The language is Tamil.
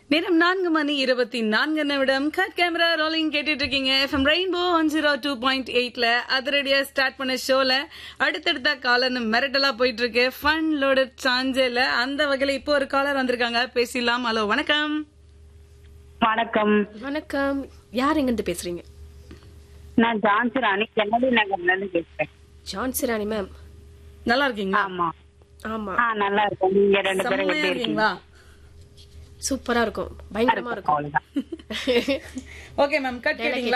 நேரம் நான்கு மணி இருபத்தி நான்கு நிமிடம் கட் கேமரா ரோலிங் கேட்டுட்டு இருக்கீங்க FM rainbow one zero two point எயிட்ல அதிரடியா ஸ்டார்ட் பண்ண ஷோல அடுத்தடுத்த காலர் மிரட்டலா போயிட்டு இருக்கு ஃபன் லோடட் சாஞ்சேல அந்த வகையில இப்போ ஒரு காலர் வந்திருக்காங்க பேசிடலாம் ஹலோ வணக்கம் வணக்கம் வணக்கம் யார் எங்கிருந்து பேசுறீங்க நான் ஜான்சி ராணி கென்னடி நகர்ல இருந்து பேசுறேன் ஜான்சி ராணி மேம் நல்லா இருக்கீங்களா ஆமா ஆமா ஆ நல்லா இருக்கேன் நீங்க ரெண்டு பேரும் செம்மையா எப்படி இருக்கீங்க இருக்கீங்களா சூப்பரா இருக்கும் பயங்கரமா இருக்கும் அவ்வளவுதான் ஓகே மேம் கட் கேட்டீங்களா